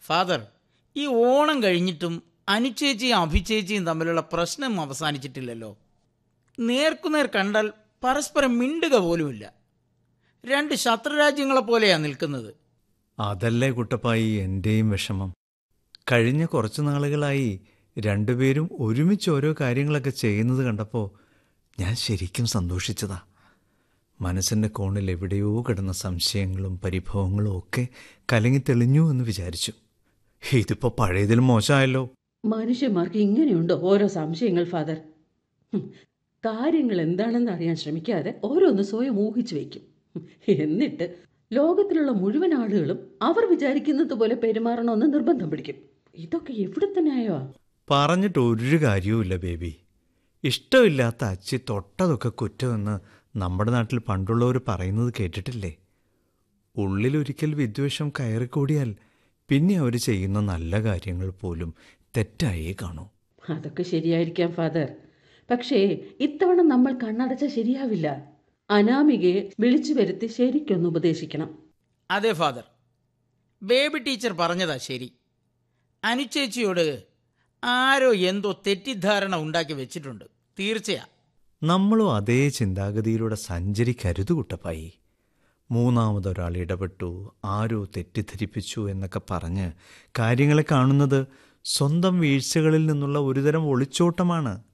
father ഈ ഓണം കഴിഞ്ഞിട്ടും അനുചേച്ചിയും അഭിചേച്ചിയും തമ്മിലുള്ള പ്രശ്നം അവസാനിച്ചിട്ടില്ലല്ലോ നേർക്കുനേർ കണ്ടാൽ പരസ്പരം മിണ്ടുക പോലുമില്ല രണ്ട് ശത്രുരാജ്യങ്ങളെ പോലെയാണ് നിൽക്കുന്നത് അതല്ലേ കുട്ടപ്പായി എൻ്റെയും വിഷമം കഴിഞ്ഞ കുറച്ചു നാളുകളായി രണ്ടുപേരും ഒരുമിച്ച് ഓരോ കാര്യങ്ങളൊക്കെ ചെയ്യുന്നത് കണ്ടപ്പോൾ ഞാൻ ശരിക്കും സന്തോഷിച്ചതാ മനസ്സിൻ്റെ കോണിൽ എവിടെയോ കിടന്ന സംശയങ്ങളും പരിഭവങ്ങളും ഒക്കെ കലങ്ങി തെളിഞ്ഞു എന്ന് വിചാരിച്ചു ഇതിപ്പോൾ പഴയതിലും മോശമായല്ലോ മനുഷ്യന്മാർക്ക് ഇങ്ങനെയുണ്ടോ ഓരോ സംശയങ്ങൾ ഫാദർ ഹും, കാര്യങ്ങൾ എന്താണെന്ന് അറിയാൻ ശ്രമിക്കാതെ ഓരോന്ന് സ്വയം ഊഹിച്ചു വയ്ക്കും ഹും, എന്നിട്ട് ലോകത്തിലുള്ള മുഴുവൻ ആളുകളും അവർ വിചാരിക്കുന്നത് പോലെ പെരുമാറണമെന്ന് നിർബന്ധം പിടിക്കും ഇതൊക്കെ എവിടുത്തെ ന്യായമാ പറഞ്ഞിട്ട് ഒരു കാര്യവുമില്ല ബേബി ഇഷ്ടമില്ലാത്ത അച്ചി തൊട്ടതൊക്കെ കുറ്റമെന്ന് നമ്മുടെ നാട്ടിൽ പണ്ടുള്ളവർ പറയുന്നത് കേട്ടിട്ടില്ലേ ഉള്ളിലൊരിക്കൽ വിദ്വേഷം കയറിക്കൂടിയാൽ പിന്നെ അവർ ചെയ്യുന്ന നല്ല കാര്യങ്ങൾ പോലും തെറ്റായേ കാണൂ അതൊക്കെ ശരിയായിരിക്കാം ഫാദർ പക്ഷേ ഇത്തവണ നമ്മൾ കണ്ണടച്ച ശരിയാവില്ല അനാമികയെ വിളിച്ചു വരുത്തി ശരിക്കൊന്ന് ഉപദേശിക്കണം അതെ ഫാദർ ബേബി ടീച്ചർ പറഞ്ഞതാ ശരി അനുചേച്ചിയോട് ആരോ എന്തോ തെറ്റിദ്ധാരണ ഉണ്ടാക്കി വെച്ചിട്ടുണ്ട് തീർച്ചയാ നമ്മളും അതേ ചിന്താഗതിയിലൂടെ സഞ്ചരിക്കരുത് കുട്ടപ്പായി മൂന്നാമതൊരാൾ ഇടപെട്ടു ആരോ തെറ്റിദ്ധരിപ്പിച്ചു എന്നൊക്കെ പറഞ്ഞ് കാര്യങ്ങളെ കാണുന്നത് സ്വന്തം വീഴ്ചകളിൽ നിന്നുള്ള ഒരുതരം ഒളിച്ചോട്ടമാണ്